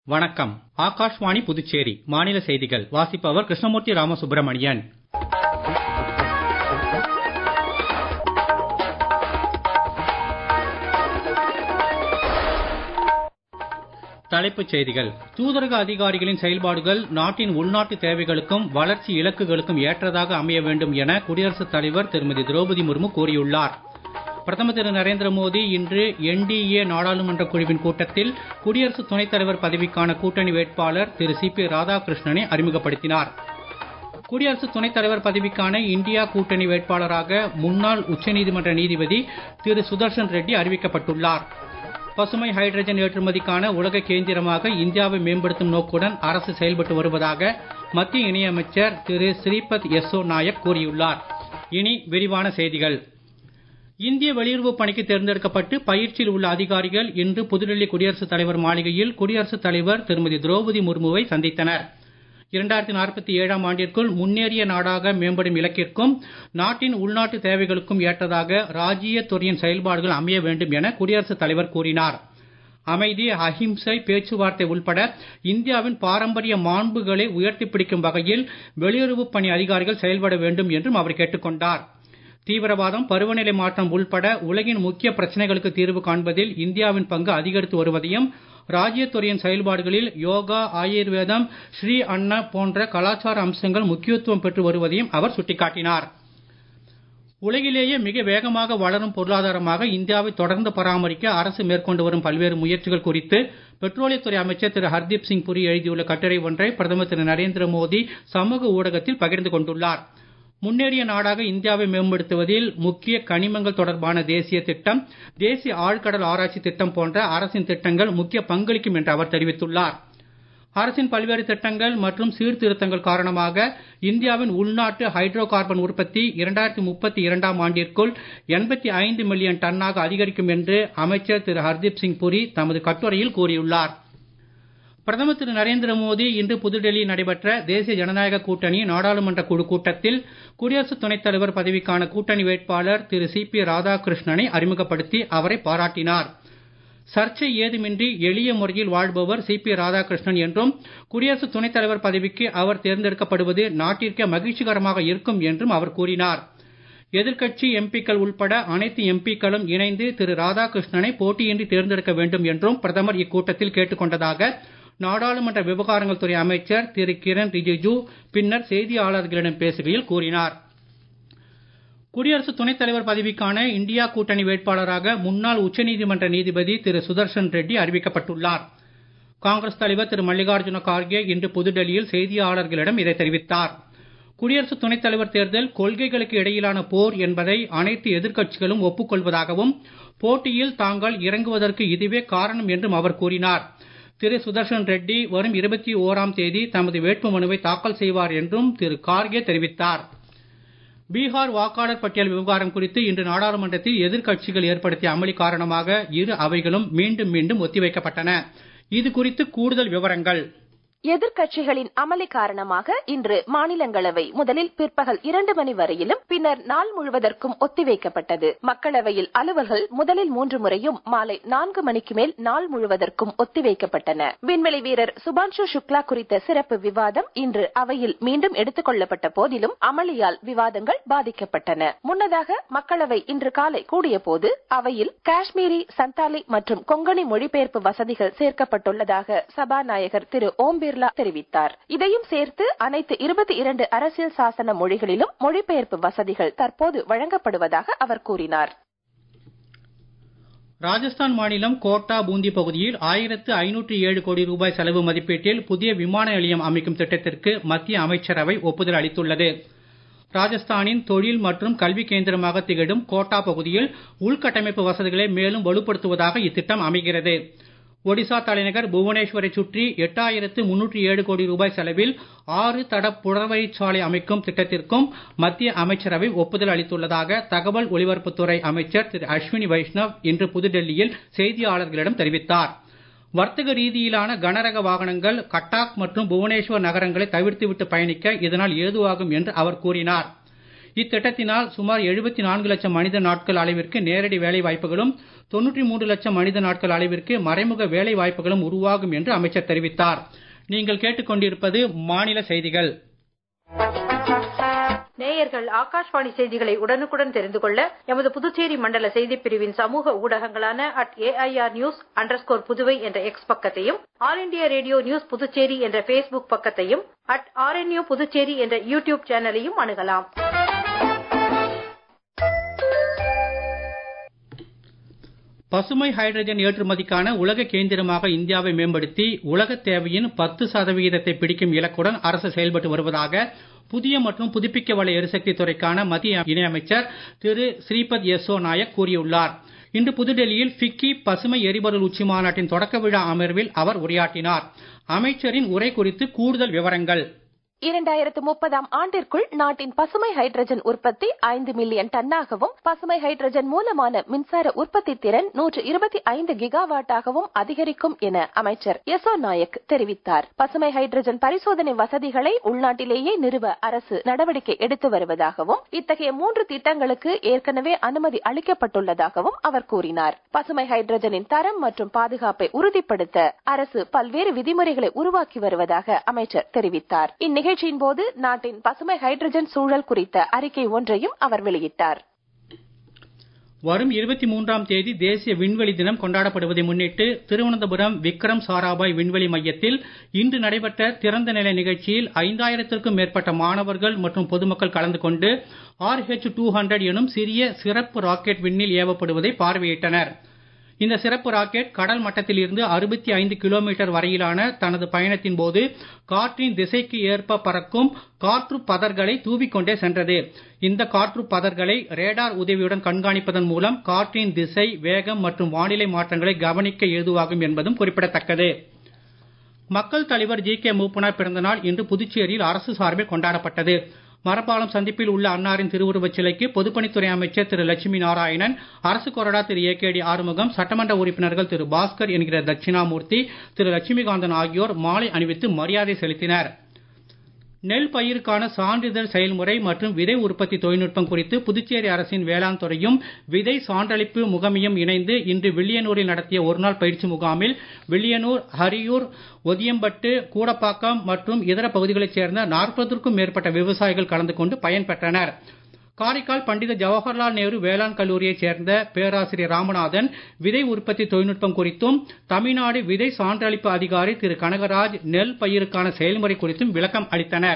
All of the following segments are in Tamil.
வணக்கம் ஆகாஷ்வாணி புதுச்சேரி மாநில செய்திகள் வாசிப்பவர் கிருஷ்ணமூர்த்தி ராமசுப்ரமணியன் தலைப்புச் செய்திகள் தூதரக அதிகாரிகளின் செயல்பாடுகள் நாட்டின் உள்நாட்டு தேவைகளுக்கும் வளர்ச்சி இலக்குகளுக்கும் ஏற்றதாக அமைய வேண்டும் என குடியரசுத் தலைவர் திருமதி திரௌபதி முர்மு கூறியுள்ளார் பிரதமர் திரு நரேந்திர மோடி இன்று என்டிஏ நாடாளுமன்ற குழுவின் கூட்டத்தில் குடியரசு துணைத் தலைவர் பதவிக்கான கூட்டணி வேட்பாளர் திரு சி பி ராதாகிருஷ்ணனை அறிமுகப்படுத்தினார் குடியரசு துணைத் தலைவர் பதவிக்கான இந்தியா கூட்டணி வேட்பாளராக முன்னாள் உச்சநீதிமன்ற நீதிபதி திரு சுதர்ஷன் ரெட்டி அறிவிக்கப்பட்டுள்ளார் பசுமை ஹைட்ரஜன் ஏற்றுமதிக்கான உலக கேந்திரமாக இந்தியாவை மேம்படுத்தும் நோக்குடன் அரசு செயல்பட்டு வருவதாக மத்திய இணையமைச்சர் திரு ஸ்ரீபத் யெஸ்ஸோ நாயக் கூறியுள்ளார் இனி விரிவான செய்திகள் இந்திய வெளியுறவு பணிக்கு தேர்ந்தெடுக்கப்பட்டு பயிற்சியில் உள்ள அதிகாரிகள் இன்று புதுடெல்லி குடியரசுத் தலைவர் மாளிகையில் குடியரசுத் தலைவர் திருமதி திரௌபதி முர்முவை சந்தித்தனர் இரண்டாயிரத்தி நாற்பத்தி ஏழாம் ஆண்டிற்குள் முன்னேறிய நாடாக மேம்படும் இலக்கிற்கும் நாட்டின் உள்நாட்டு தேவைகளுக்கும் ஏற்றதாக ராஜ்ஜிய துறையின் செயல்பாடுகள் அமைய வேண்டும் என குடியரசுத் தலைவர் கூறினார் அமைதி அஹிம்சை பேச்சுவார்த்தை உள்பட இந்தியாவின் பாரம்பரிய மாண்புகளை உயர்த்திப் பிடிக்கும் வகையில் வெளியுறவு பணி அதிகாரிகள் செயல்பட வேண்டும் என்றும் அவர் கேட்டுக்கொண்டார் தீவிரவாதம் பருவநிலை மாற்றம் உள்பட உலகின் முக்கிய பிரச்சனைகளுக்கு தீர்வு காண்பதில் இந்தியாவின் பங்கு அதிகரித்து வருவதையும் ராஜ்யத்துறையின் செயல்பாடுகளில் யோகா ஆயுர்வேதம் ஸ்ரீ அன்ன போன்ற கலாச்சார அம்சங்கள் முக்கியத்துவம் பெற்று வருவதையும் அவர் சுட்டிக்காட்டினார் உலகிலேயே மிக வேகமாக வளரும் பொருளாதாரமாக இந்தியாவை தொடர்ந்து பராமரிக்க அரசு மேற்கொண்டு வரும் பல்வேறு முயற்சிகள் குறித்து பெட்ரோலியத்துறை அமைச்சர் திரு ஹர்தீப் சிங் புரி எழுதியுள்ள கட்டுரை ஒன்றை பிரதமர் திரு நரேந்திர மோடி சமூக ஊடகத்தில் பகிர்ந்து கொண்டுள்ளார் முன்னேறிய நாடாக இந்தியாவை மேம்படுத்துவதில் முக்கிய கனிமங்கள் தொடர்பான தேசிய திட்டம் தேசிய ஆழ்கடல் ஆராய்ச்சி திட்டம் போன்ற அரசின் திட்டங்கள் முக்கிய பங்களிக்கும் என்று அவர் தெரிவித்துள்ளார் அரசின் பல்வேறு திட்டங்கள் மற்றும் சீர்திருத்தங்கள் காரணமாக இந்தியாவின் உள்நாட்டு ஹைட்ரோ கார்பன் உற்பத்தி இரண்டாயிரத்தி முப்பத்தி இரண்டாம் ஆண்டிற்குள் எண்பத்தி ஐந்து மில்லியன் டன்னாக அதிகரிக்கும் என்று அமைச்சர் திரு ஹர்தீப் சிங் புரி தமது கட்டுரையில் கூறியுள்ளார் பிரதமர் திரு நரேந்திர மோடி இன்று புதுடெல்லியில் நடைபெற்ற தேசிய ஜனநாயக கூட்டணி நாடாளுமன்ற குழு கூட்டத்தில் குடியரசு துணைத் தலைவர் பதவிக்கான கூட்டணி வேட்பாளர் திரு சி பி ராதாகிருஷ்ணனை அறிமுகப்படுத்தி அவரை பாராட்டினார் சர்ச்சை ஏதுமின்றி எளிய முறையில் வாழ்பவர் சி பி ராதாகிருஷ்ணன் என்றும் குடியரசு துணைத் தலைவர் பதவிக்கு அவர் தேர்ந்தெடுக்கப்படுவது நாட்டிற்கே மகிழ்ச்சிகரமாக இருக்கும் என்றும் அவர் கூறினார் எதிர்க்கட்சி எம்பிக்கள் உள்பட அனைத்து எம்பிக்களும் இணைந்து திரு ராதாகிருஷ்ணனை போட்டியின்றி தேர்ந்தெடுக்க வேண்டும் என்றும் பிரதமர் இக்கூட்டத்தில் கேட்டுக் கொண்டதாக நாடாளுமன்ற விவகாரங்கள் துறை அமைச்சர் திரு கிரண் ரிஜிஜு பின்னர் செய்தியாளர்களிடம் பேசுகையில் கூறினார் குடியரசு துணைத் தலைவர் பதவிக்கான இந்தியா கூட்டணி வேட்பாளராக முன்னாள் உச்சநீதிமன்ற நீதிபதி திரு சுதர்ஷன் ரெட்டி அறிவிக்கப்பட்டுள்ளார் காங்கிரஸ் தலைவர் திரு மல்லிகார்ஜுன கார்கே இன்று புதுடெல்லியில் செய்தியாளர்களிடம் இதை தெரிவித்தார் குடியரசு துணைத் தலைவர் தேர்தல் கொள்கைகளுக்கு இடையிலான போர் என்பதை அனைத்து எதிர்க்கட்சிகளும் ஒப்புக்கொள்வதாகவும் போட்டியில் தாங்கள் இறங்குவதற்கு இதுவே காரணம் என்றும் அவர் கூறினார் திரு சுதர்ஷன் ரெட்டி வரும் இருபத்தி ஓராம் தேதி தமது வேட்புமனுவை தாக்கல் செய்வார் என்றும் திரு கார்கே தெரிவித்தார் பீகார் வாக்காளர் பட்டியல் விவகாரம் குறித்து இன்று நாடாளுமன்றத்தில் எதிர்க்கட்சிகள் ஏற்படுத்திய அமளி காரணமாக இரு அவைகளும் மீண்டும் மீண்டும் ஒத்திவைக்கப்பட்டன இது குறித்து கூடுதல் விவரங்கள் எதிர்க்கட்சிகளின் அமளி காரணமாக இன்று மாநிலங்களவை முதலில் பிற்பகல் இரண்டு மணி வரையிலும் பின்னர் நாள் முழுவதற்கும் ஒத்திவைக்கப்பட்டது மக்களவையில் அலுவல்கள் முதலில் மூன்று முறையும் மாலை நான்கு மணிக்கு மேல் நாள் முழுவதற்கும் ஒத்திவைக்கப்பட்டன விண்வெளி வீரர் சுபான்ஷு சுக்லா குறித்த சிறப்பு விவாதம் இன்று அவையில் மீண்டும் எடுத்துக் கொள்ளப்பட்ட போதிலும் அமளியால் விவாதங்கள் பாதிக்கப்பட்டன முன்னதாக மக்களவை இன்று காலை கூடிய போது அவையில் காஷ்மீரி சந்தாலி மற்றும் கொங்கணி மொழிபெயர்ப்பு வசதிகள் சேர்க்கப்பட்டுள்ளதாக சபாநாயகர் திரு ஓம் பிர்லா தெரிவித்தார் இதையும் சேர்த்து அனைத்து இருபத்தி இரண்டு அரசியல் சாசன மொழிகளிலும் மொழிபெயர்ப்பு வசதிகள் தற்போது வழங்கப்படுவதாக அவர் கூறினார் ராஜஸ்தான் மாநிலம் கோட்டா பூந்தி பகுதியில் ஆயிரத்து ஐநூற்று ஏழு கோடி ரூபாய் செலவு மதிப்பீட்டில் புதிய விமான நிலையம் அமைக்கும் திட்டத்திற்கு மத்திய அமைச்சரவை ஒப்புதல் அளித்துள்ளது ராஜஸ்தானின் தொழில் மற்றும் கல்வி கேந்திரமாக திகழும் கோட்டா பகுதியில் உள்கட்டமைப்பு வசதிகளை மேலும் வலுப்படுத்துவதாக இத்திட்டம் அமைகிறது ஒடிசா தலைநகர் புவனேஸ்வரை சுற்றி எட்டாயிரத்து முன்னூற்றி ஏழு கோடி ரூபாய் செலவில் ஆறு தட புறவழிச்சாலை அமைக்கும் திட்டத்திற்கும் மத்திய அமைச்சரவை ஒப்புதல் அளித்துள்ளதாக தகவல் ஒலிபரப்புத்துறை அமைச்சர் திரு அஸ்வினி வைஷ்ணவ் இன்று புதுடெல்லியில் செய்தியாளர்களிடம் தெரிவித்தார் வர்த்தக ரீதியிலான கனரக வாகனங்கள் கட்டாக் மற்றும் புவனேஸ்வர் நகரங்களை தவிர்த்துவிட்டு பயணிக்க இதனால் ஏதுவாகும் என்று அவர் கூறினார் இத்திட்டத்தினால் சுமார் 74 லட்சம் மனித நாட்கள் அளவிற்கு நேரடி வேலை வாய்ப்புகளும் 93 லட்சம் மனித நாட்கள் அளவிற்கு மறைமுக வேலை வாய்ப்புகளும் உருவாகும் என்று அமைச்சர் தெரிவித்தார் நீங்கள் கேட்டுக்கொண்டிருப்பது மாநில செய்திகள் நேயர்கள் ஆகாஷ்வாணி செய்திகளை உடனுக்குடன் தெரிந்து கொள்ள எமது புதுச்சேரி மண்டல செய்திப் பிரிவின் சமூக ஊடகங்களான at AIR news underscore Puduvai என்ற எக்ஸ் பக்கத்தையும் all India radio news Puducherry என்ற ஃபேஸ்புக் பக்கத்தையும் அட் ஆர்என்யூ புதுச்சேரி என்ற யூடியூப் சேனலையும் அணுகலாம் பசுமை ஹைட்ரஜன் ஏற்றுமதிக்கான உலக கேந்திரமாக இந்தியாவை மேம்படுத்தி உலக தேவையின் பத்து சதவிகிதத்தை பிடிக்கும் இலக்குடன் அரசு செயல்பட்டு வருவதாக புதிய மற்றும் புதுப்பிக்க வல்ல எரிசக்தி துறைக்கான மத்திய இணையமைச்சர் திரு ஸ்ரீபத் யெஸ்ஸோ நாயக் கூறியுள்ளார் இன்று புதுடெல்லியில் ஃபிக்கி பசுமை எரிபொருள் உச்சி மாநாட்டின் தொடக்க விழா அமர்வில் அவர் உரையாற்றினார் அமைச்சரின் உரை குறித்து கூடுதல் விவரங்கள் இரண்டாயிரத்து முப்பதாம் ஆண்டிற்குள் நாட்டின் பசுமை ஹைட்ரஜன் உற்பத்தி ஐந்து மில்லியன் டன்னாகவும் பசுமை ஹைட்ரஜன் மூலமான மின்சார உற்பத்தி திறன் நூற்று இருபத்தி ஐந்து கிகாவாட்டாகவும் அதிகரிக்கும் என அமைச்சர் யசோ நாயக் தெரிவித்தார் பசுமை ஹைட்ரஜன் பரிசோதனை வசதிகளை உள்நாட்டிலேயே நிறுவ அரசு நடவடிக்கை எடுத்து வருவதாகவும் இத்தகைய மூன்று திட்டங்களுக்கு ஏற்கனவே அனுமதி அளிக்கப்பட்டுள்ளதாகவும் அவர் கூறினார் பசுமை ஹைட்ரஜனின் தரம் மற்றும் பாதுகாப்பை உறுதிப்படுத்த அரசு பல்வேறு விதிமுறைகளை உருவாக்கி வருவதாக அமைச்சர் தெரிவித்தார் இந்நிகழ்ச்சி நிகழ்ச்சியின் போது நாட்டின் பசுமை ஹைட்ரஜன் சூழல் குறித்த அறிக்கை ஒன்றையும் அவர் வெளியிட்டார் வரும் இருபத்தி மூன்றாம் தேதி தேசிய விண்வெளி தினம் கொண்டாடப்படுவதை முன்னிட்டு திருவனந்தபுரம் விக்ரம் சாராபாய் விண்வெளி மையத்தில் இன்று நடைபெற்ற திறந்த நிலை நிகழ்ச்சியில் ஐந்தாயிரத்திற்கும் மேற்பட்ட மாணவர்கள் மற்றும் பொதுமக்கள் கலந்து கொண்டு ஆர்ஹெச் டூ ஹண்ட்ரட் எனும் சிறிய சிறப்பு ராக்கெட் விண்ணில் ஏவப்படுவதை பார்வையிட்டனர் இந்த சிறப்பு ராக்கெட் கடல் மட்டத்தில் இருந்து அறுபத்தி ஐந்து கிலோமீட்டர் வரையிலான தனது பயணத்தின் போது காற்றின் திசைக்கு ஏற்ப பறக்கும் காற்று பதர்களை தூவிக்கொண்டே சென்றது இந்த காற்று பதர்களை ரேடார் உதவியுடன் கண்காணிப்பதன் மூலம் காற்றின் திசை வேகம் மற்றும் வானிலை மாற்றங்களை கவனிக்க ஏதுவாகும் என்பதும் குறிப்பிடத்தக்கது மக்கள் தலைவர் ஜி கே மூப்பனார் பிறந்தநாள் இன்று புதுச்சேரியில் அரசு சார்பில் கொண்டாடப்பட்டது மரப்பாலம் சந்திப்பில் உள்ள அன்னாரின் திருவுருவச் சிலைக்கு பொதுப்பணித்துறை அமைச்சர் திரு லட்சுமி நாராயணன் அரசு கொறடா Thiru A K T Arumugam சட்டமன்ற உறுப்பினர்கள் திரு பாஸ்கர் என்கிற தட்சிணாமூர்த்தி திரு லட்சுமிகாந்தன் ஆகியோர் மாலை அணிவித்து மரியாதை செலுத்தினர் நெல் பயிருக்கான சான்றிதழ் செயல்முறை மற்றும் விதை உற்பத்தி தொழில்நுட்பம் குறித்து புதுச்சேரி அரசின் வேளாண் துறையும் விதை சான்றளிப்பு முகமையும் இணைந்து இன்று வில்லியனூரில் நடத்திய ஒருநாள் பயிற்சி முகாமில் வில்லியனூர் ஹரியூர் ஒதியம்பட்டு கூடப்பாக்கம் மற்றும் இதர பகுதிகளைச் சேர்ந்த நாற்பதற்கும் மேற்பட்ட விவசாயிகள் கலந்து கொண்டு பயன்பெற்றனர் காரைக்கால் பண்டித ஜவஹர்லால் நேரு வேளாண் கல்லூரியைச் சேர்ந்த பேராசிரியர் ராமநாதன் விதை உற்பத்தி தொழில்நுட்பம் குறித்தும் தமிழ்நாடு விதை சான்றளிப்பு அதிகாரி திரு கனகராஜ் நெல் பயிருக்கான செயல்முறை குறித்தும் விளக்கம் அளித்தனர்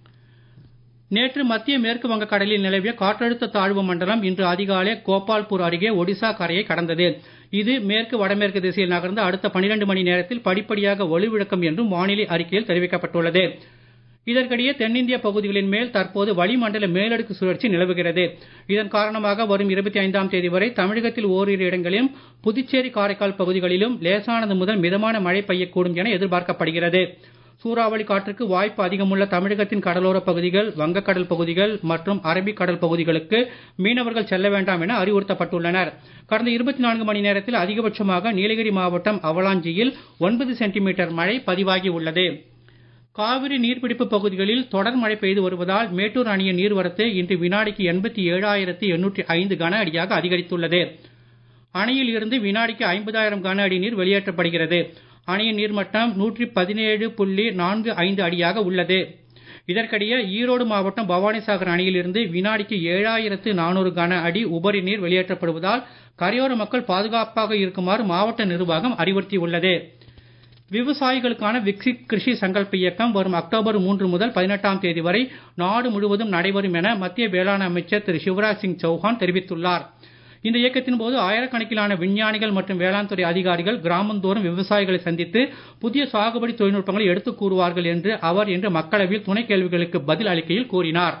நேற்று மத்திய மேற்கு வங்க கடலில் நிலவிய காற்றழுத்த தாழ்வு மண்டலம் இன்று அதிகாலை கோபால்பூர் அருகே ஒடிசா கரையை கடந்தது இது மேற்கு வடமேற்கு திசையில் நகர்ந்து அடுத்த 12 மணி நேரத்தில் படிப்படியாக வலுவிழக்கும் என்றும் வானிலை அறிக்கையில் தெரிவிக்கப்பட்டுள்ளது இதற்கிடையே தென்னிந்திய பகுதிகளின் மேல் தற்போது வளிமண்டல மேலடுக்கு சுழற்சி நிலவுகிறது இதன் காரணமாக வரும் இருபத்தி ஐந்தாம் தேதி வரை தமிழகத்தில் ஓரிரு இடங்களிலும் புதுச்சேரி காரைக்கால் பகுதிகளிலும் லேசானது முதல் மிதமான மழை பெய்யக்கூடும் என எதிர்பார்க்கப்படுகிறது சூறாவளி காற்றுக்கு வாய்ப்பு அதிகமுள்ள தமிழகத்தின் கடலோர பகுதிகள் வங்கக்கடல் பகுதிகள் மற்றும் அரபிக் கடல் பகுதிகளுக்கு மீனவர்கள் செல்ல வேண்டாம் என அறிவுறுத்தப்பட்டுள்ளனர் கடந்த இருபத்தி நான்கு மணி நேரத்தில் அதிகபட்சமாக நீலகிரி மாவட்டம் அவலாஞ்சியில் ஒன்பது சென்டிமீட்டர் மழை பதிவாகி உள்ளது காவிரி நீர்பிடிப்பு பகுதிகளில் தொடர் மழை பெய்து வருவதால் மேட்டூர் அணையின் நீர்வரத்து இன்று வினாடிக்கு எண்பத்தி ஏழாயிரத்தி எண்ணூற்றி ஐந்து கன அடியாக அதிகரித்துள்ளது அணையில் இருந்து வினாடிக்கு ஐம்பதாயிரம் கன அடி நீர் வெளியேற்றப்படுகிறது அணையின் நீர்மட்டம் நூற்றி பதினேழு புள்ளி நான்கு ஐந்து அடியாக உள்ளது இதற்கிடையே ஈரோடு மாவட்டம் பவானிசாகர் அணையில் இருந்து வினாடிக்கு ஏழாயிரத்து நானூறு கன அடி உபரி நீர் வெளியேற்றப்படுவதால் கரையோர மக்கள் பாதுகாப்பாக இருக்குமாறு மாவட்ட நிர்வாகம் அறிவுறுத்தியுள்ளது விவசாயிகளுக்கான விக்சித் கிருஷி சங்கல்ப இயக்கம் வரும் அக்டோபர் மூன்று முதல் பதினெட்டாம் தேதி வரை நாடு முழுவதும் நடைபெறும் என மத்திய வேளாண் அமைச்சர் திரு சிவராஜ் சிங் சௌஹான் தெரிவித்துள்ளார் இந்த இயக்கத்தின் போது ஆயிரக்கணக்கிலான விஞ்ஞானிகள் மற்றும் வேளாண் துறை அதிகாரிகள் கிராமந்தோறும் விவசாயிகளை சந்தித்து புதிய சாகுபடி தொழில்நுட்பங்களை எடுத்துக் கூறுவார்கள் என்று அவர் இன்று மக்களவையில் துணை கேள்விகளுக்கு பதில் அளிக்கையில் கூறினார்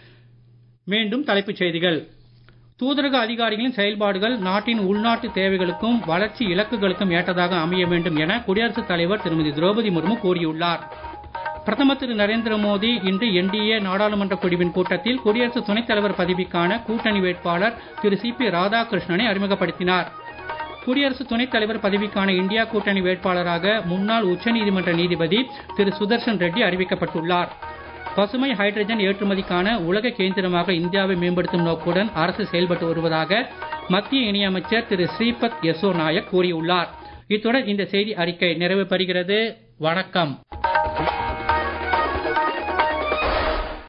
மீண்டும் தலைப்புச் செய்திகள் தூதரக அதிகாரிகளின் செயல்பாடுகள் நாட்டின் உள்நாட்டு தேவைகளுக்கும் வளர்ச்சி இலக்குகளுக்கும் ஏற்றதாக அமைய வேண்டும் என குடியரசுத் தலைவர் திருமதி திரௌபதி முர்மு கூறியுள்ளார் பிரதமர் திரு நரேந்திர மோடி இன்று என்டிஏ நாடாளுமன்ற குழுவின் கூட்டத்தில் குடியரசு துணைத் தலைவர் பதவிக்கான கூட்டணி வேட்பாளர் திரு சி பி ராதாகிருஷ்ணனை அறிமுகப்படுத்தினார் குடியரசு துணைத் தலைவர் பதவிக்கான இந்தியா கூட்டணி வேட்பாளராக முன்னாள் உச்சநீதிமன்ற நீதிபதி திரு சுதர்ஷன் ரெட்டி அறிவிக்கப்பட்டுள்ளார் பசுமை ஹைட்ரஜன் ஏற்றுமதிக்கான உலக கேந்திரமாக இந்தியாவை மேம்படுத்தும் நோக்குடன் அரசு செயல்பட்டு வருவதாக மத்திய இணையமைச்சர் திரு ஸ்ரீபத் யசோ நாயக் கூறியுள்ளார் இத்துடன் இந்த செய்தி அறிக்கை நிறைவு பெறுகிறது வணக்கம்